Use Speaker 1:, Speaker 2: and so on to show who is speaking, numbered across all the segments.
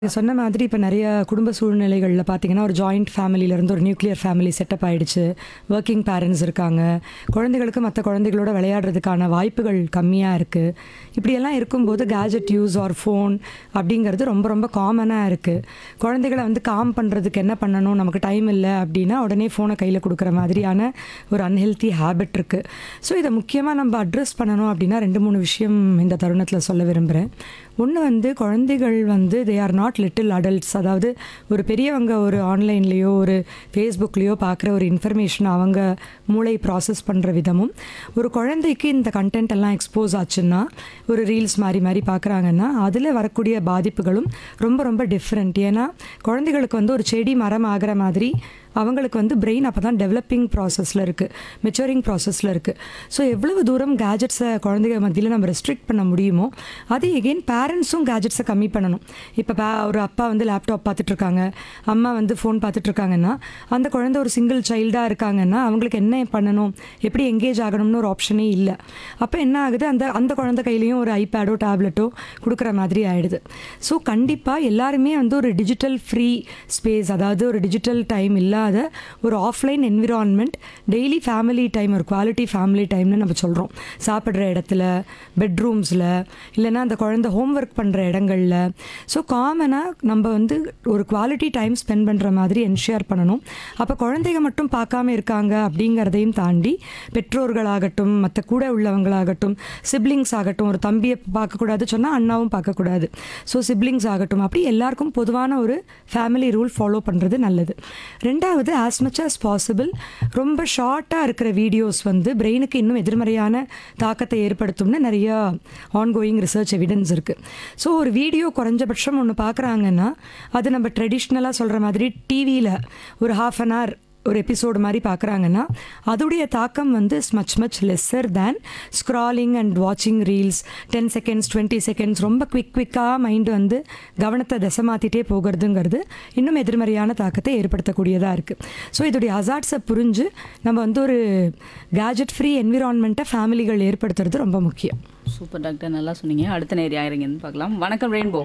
Speaker 1: நீங்க சொன்ன மாதிரி இப்போ நிறைய குடும்ப சூழ்நிலைகளில் பார்த்தீங்கன்னா ஒரு ஜாயிண்ட் ஃபேமிலியிலேருந்து ஒரு நியூக்ளியர் ஃபேமிலி செட்டப் ஆயிடுச்சு ஒர்க்கிங் பேரண்ட்ஸ் இருக்காங்க குழந்தைகளுக்கு மற்ற குழந்தைகளோட விளையாடுறதுக்கான வாய்ப்புகள் கம்மியாக இருக்குது இப்படியெல்லாம் இருக்கும்போது கேஜெட் யூஸ் ஆர் ஃபோன் அப்படிங்கிறது ரொம்ப ரொம்ப காமனாக இருக்குது குழந்தைகளை வந்து காம் பண்ணுறதுக்கு என்ன பண்ணணும் நமக்கு டைம் இல்லை அப்படின்னா உடனே ஃபோனை கையில் கொடுக்குற மாதிரியான ஒரு அன்ஹெல்த்தி ஹேபிட் இருக்குது ஸோ இதை முக்கியமாக நம்ம அட்ரஸ் பண்ணணும் அப்படின்னா ரெண்டு மூணு விஷயம் இந்த தருணத்தில் சொல்ல விரும்புகிறேன் ஒன்று வந்து குழந்தைகள் வந்து they are not little adults அதாவது ஒரு பெரியவங்க ஒரு ஆன்லைன்லேயோ ஒரு ஃபேஸ்புக்லேயோ பார்க்குற ஒரு இன்ஃபர்மேஷன் அவங்க மூளை ப்ராசஸ் பண்ணுற விதமும் ஒரு குழந்தைக்கு இந்த கண்டென்ட் எல்லாம் எக்ஸ்போஸ் ஆச்சுன்னா ஒரு ரீல்ஸ் மாதிரி மாதிரி பார்க்குறாங்கன்னா அதில் வரக்கூடிய பாதிப்புகளும் ரொம்ப ரொம்ப டிஃப்ரெண்ட் ஏன்னா குழந்தைகளுக்கு வந்து ஒரு செடி மரம் ஆகிற மாதிரி அவங்களுக்கு வந்து பிரெயின் அப்போ தான் டெவலப்பிங் ப்ராசஸில் இருக்குது மெச்சூரிங் ப்ராசஸில் இருக்குது ஸோ எவ்வளவு தூரம் கேஜெட்ஸை குழந்தைங்க மத்தியில் நம்ம ரெஸ்ட்ரிக்ட் பண்ண முடியுமோ அது எகெயின் பேரண்ட்ஸும் கேஜெட்ஸை கம்மி பண்ணணும் இப்போ பே ஒரு அப்பா வந்து லேப்டாப் பார்த்துட்ருக்காங்க அம்மா வந்து ஃபோன் பார்த்துட்ருக்காங்கன்னா அந்த குழந்தை ஒரு சிங்கிள் சைல்டாக இருக்காங்கன்னா அவங்களுக்கு என்ன பண்ணணும் எப்படி எங்கேஜ் ஆகணும்னு ஒரு ஆப்ஷனே இல்லை அப்போ என்ன ஆகுது அந்த அந்த குழந்தை கையிலையும் ஒரு ஐபேடோ டேப்லெட்டோ கொடுக்குற மாதிரி ஆயிடுது ஸோ கண்டிப்பாக எல்லாருமே வந்து ஒரு டிஜிட்டல் ஃப்ரீ ஸ்பேஸ் அதாவது ஒரு டிஜிட்டல் டைம் இல்லாத ஒரு offline environment daily family time ஒரு குவாலிட்டி ஃபேமிலி டைம்னு நம்ம சொல்கிறோம் சாப்பிட்ற இடத்துல பெட்ரூம்ஸில் இல்லைன்னா அந்த குழந்தை ஹோம்ஒர்க் பண்ணுற இடங்களில் ஸோ காமனாக நம்ம வந்து ஒரு குவாலிட்டி டைம் ஸ்பெண்ட் பண்ணுற மாதிரி என்ஷூர் பண்ணணும் அப்போ குழந்தைங்க மட்டும் பார்க்காம இருக்காங்க அப்படிங்கிறதையும் தாண்டி பெற்றோர்களாகட்டும் மற்ற கூட உள்ளவங்களாகட்டும் சிப்ளிங்ஸ் ஆகட்டும் ஒரு தம்பியை பார்க்கக்கூடாது சொன்னால் அண்ணாவும் பார்க்கக்கூடாது ஸோ சிப்ளிங்ஸ் ஆகட்டும் அப்படி எல்லாருக்கும் பொதுவான ஒரு ஃபேமிலி ரூல் ஃபாலோ பண்ணுறது நல்லது ரெண்டாவது ஆஸ் மச் as பாசிபிள் ரொம்ப ஷார்ட்டாக இருக்கிற வீடியோஸ் வந்து பிரெயினுக்கு இன்னும் எதிர்மறையான தாக்கத்தை ஏற்படுத்தும்னு நிறைய ஆன்கோயிங் ரிசர்ச் எவிடன்ஸ் இருக்குது ஸோ ஒரு வீடியோ குறைஞ்சபட்சம் ஒன்று பார்க்குறாங்கன்னா அது நம்ம ட்ரெடிஷ்னலாக சொல்கிற மாதிரி டிவியில் ஒரு ஹாஃப் அன் ஹவர் ஒரு எபிசோடு மாதிரி பார்க்குறாங்கன்னா அதோடைய தாக்கம் வந்து much much lesser than scrolling and வாட்சிங் reels ten seconds twenty seconds ரொம்ப குவிக் குவிக்காக மைண்டு வந்து கவனத்தை திசை மாற்றிட்டே போகிறதுங்கிறது இன்னும் எதிர்மறையான தாக்கத்தை ஏற்படுத்தக்கூடியதாக இருக்குது ஸோ இதோடைய அசாட்ஸை புரிஞ்சு நம்ம வந்து ஒரு கேஜெட் ஃப்ரீ என்விரான்மெண்ட்டை ஃபேமிலிகள் ஏற்படுத்துறது ரொம்ப முக்கியம்
Speaker 2: சூப்பர் டாக்டர் நல்லா சொன்னீங்க அடுத்த நேர் யாருங்கன்னு பார்க்கலாம் வணக்கம் ரெயின்போ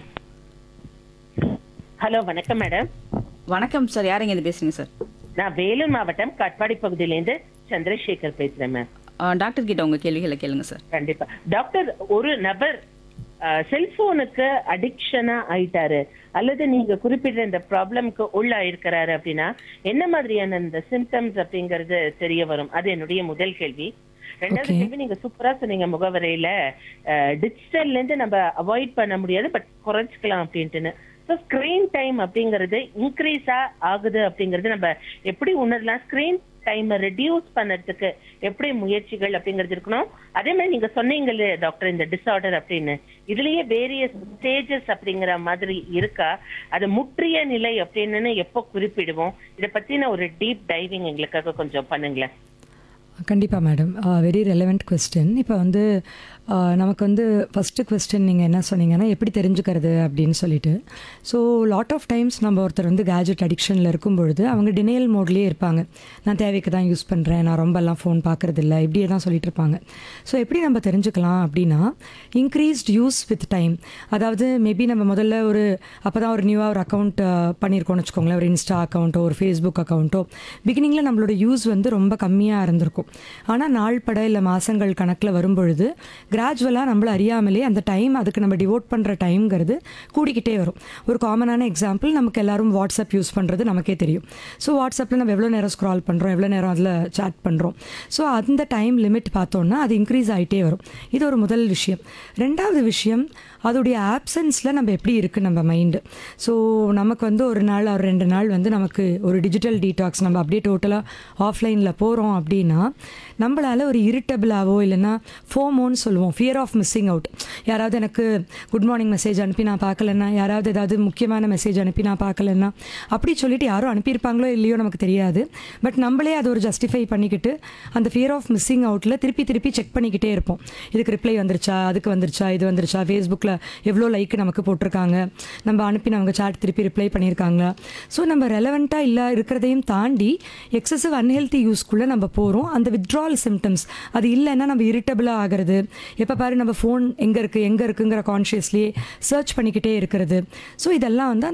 Speaker 3: ஹலோ வணக்கம் மேடம்
Speaker 2: வணக்கம் சார் யாருங்க இது பேசுறீங்க சார்
Speaker 3: நான் வேலூர் மாவட்டம் காட்பாடி பகுதியிலேருந்து சந்திரசேகர் பேசுறேன் மேம்
Speaker 2: ஆ, டாக்டர் கிட்ட உங்க கேள்விகளை கேளுங்க சார்
Speaker 3: கண்டிப்பா டாக்டர் ஒரு நபர் செல்போனுக்கு அடிக்ஷனா ஆயிட்டாரு அல்லது நீங்க குறிப்பிட்ட இந்த ப்ராப்ளம்க்கு உள்ளாயிருக்கிறாரு அப்படின்னா என்ன மாதிரியான இந்த சிம்டம்ஸ் அப்படிங்கறது தெரிய வரும் அது என்னுடைய முதல் கேள்வி ரெண்டாவது
Speaker 1: Okay.
Speaker 3: கேள்வி நீங்க சூப்பரா சொன்னீங்க முகவரையில டிஜிட்டல்ல இருந்து நம்ம அவாய்ட் பண்ண முடியாது பட் குறைச்சிக்கலாம் அப்படின்ட்டுன்னு ஸோ ஸ்கிரீன் டைம் அப்படிங்கிறது இன்க்ரீஸா ஆகுது அப்படிங்கிறது நம்ம எப்படி உணரலாம் ஸ்கிரீன் டைமை ரெடியூஸ் பண்ணறதுக்கு எப்படி முயற்சிகள் அப்படிங்கிறது இருக்கணும் அதே மாதிரி நீங்க சொன்னீங்கல்ல டாக்டர் இந்த டிஸார்டர் அப்படின்னு இதுலயே வேரியஸ் ஸ்டேஜஸ் அப்படிங்கிற மாதிரி இருக்கா அது முற்றிய நிலை அப்படின்னு எப்போ குறிப்பிடுவோம் இதை பத்தின ஒரு டீப் டைவிங் எங்களுக்காக கொஞ்சம் பண்ணுங்களேன்
Speaker 1: கண்டிப்பாக மேடம் வெரி ரெலவெண்ட் கொஸ்டின் இப்போ வந்து ஆஹ், நமக்கு வந்து ஃபஸ்ட்டு கொஸ்டின் நீங்கள் என்ன சொன்னீங்கன்னா எப்படி தெரிஞ்சுக்கிறது அப்படின்னு சொல்லிட்டு ஸோ லாட் ஆஃப் டைம்ஸ் நம்ம ஒருத்தர் வந்து கேஜெட் அடிக்ஷனில் இருக்கும் பொழுது அவங்க டினையல் மோட்லேயே இருப்பாங்க நான் தேவைக்கு தான் யூஸ் பண்ணுறேன் நான் ரொம்பலாம் ஃபோன் பார்க்குறது இல்லை இப்படியே தான் சொல்லிட்டு இருப்பாங்க ஸோ எப்படி நம்ம தெரிஞ்சுக்கலாம் அப்படின்னா இன்க்ரீஸ்ட் யூஸ் வித் டைம் அதாவது மேபி நம்ம முதல்ல ஒரு அப்போ தான் ஒரு நியூவாக ஒரு அக்கௌண்ட் பண்ணியிருக்கோம்னு வச்சுக்கோங்களேன் ஒரு இன்ஸ்டா அக்கௌண்ட்டோ ஒரு ஃபேஸ்புக் அக்கௌண்ட்டோ பிகினிங்கில் நம்மளோட யூஸ் வந்து ரொம்ப கம்மியாக இருந்திருக்கும் ஆனால் நாள் பட இல்லை மாதங்கள் கணக்கில் வரும்பொழுது கிராஜுவலாக நம்மள அறியாமலே அந்த டைம் அதுக்கு நம்ம டிவோட் பண்ணுற டைம்ங்கிறது கூடிக்கிட்டே வரும் ஒரு காமனான எக்ஸாம்பிள் நமக்கு எல்லாரும் வாட்ஸ்அப் யூஸ் பண்ணுறது நமக்கே தெரியும் ஸோ வாட்ஸ்அப்பில் நம்ம எவ்வளோ நேரம் ஸ்க்ரால் பண்ணுறோம் எவ்வளோ நேரம் அதில் சேட் பண்ணுறோம் ஸோ அந்த டைம் லிமிட் பார்த்தோன்னா அது இன்க்ரீஸ் ஆகிட்டே வரும் இது ஒரு முதல் விஷயம் ரெண்டாவது விஷயம் அதோடைய ஆப்சன்ஸில் நம்ம எப்படி இருக்குது நம்ம மைண்டு ஸோ நமக்கு வந்து ஒரு நாள் ஒரு ரெண்டு நாள் வந்து நமக்கு ஒரு டிஜிட்டல் டீடாக்ஸ் நம்ம அப்படியே டோட்டலாக ஆஃப்லைனில் போகிறோம் அப்படின்னா நம்மளால் ஒரு இரிட்டபிளாவோ இல்லைன்னா ஃபோமோன்னு சொல்லுவோம் ஃபியர் ஆஃப் மிஸ்ஸிங் அவுட் யாராவது எனக்கு குட் மார்னிங் மெசேஜ் அனுப்பி நான் பார்க்கலன்னா யாராவது ஏதாவது முக்கியமான மெசேஜ் அனுப்பி நான் பார்க்கலன்னா அப்படி சொல்லிட்டு யாரும் அனுப்பியிருப்பாங்களோ இல்லையோ நமக்கு தெரியாது பட் நம்மளே அதை ஒரு ஜஸ்டிஃபை பண்ணிக்கிட்டு அந்த ஃபியர் ஆஃப் மிஸ்ஸிங் அவுட்டில் திருப்பி திருப்பி செக் பண்ணிக்கிட்டே இருப்போம் இதுக்கு ரிப்ளை வந்துருச்சா அதுக்கு வந்துருச்சா இது வந்துருச்சா ஃபேஸ்புக்கில் எவ்வளோ லைக் நமக்கு போட்டிருக்காங்க நம்ம அனுப்பினவங்க சாட் திருப்பி ரிப்ளை பண்ணியிருக்காங்களா ஸோ நம்ம ரெலவெண்ட்டாக இல்லை இருக்கிறதையும் தாண்டி எக்ஸசிவ் அன்ஹெல்த்தி யூஸ்க்குள்ளே நம்ம போகிறோம் அந்த வித்ட்ரால் சிம்டம்ஸ் அது இல்லைன்னா நம்ம இரிட்டபிளாக ஆகிறது எப்போ பாரு நம்ம ஃபோன் எங்கே இருக்குது எங்கே இருக்குங்கிற கான்ஷியஸ்லேயே சர்ச் பண்ணிக்கிட்டே இருக்கிறது ஸோ இதெல்லாம் வந்து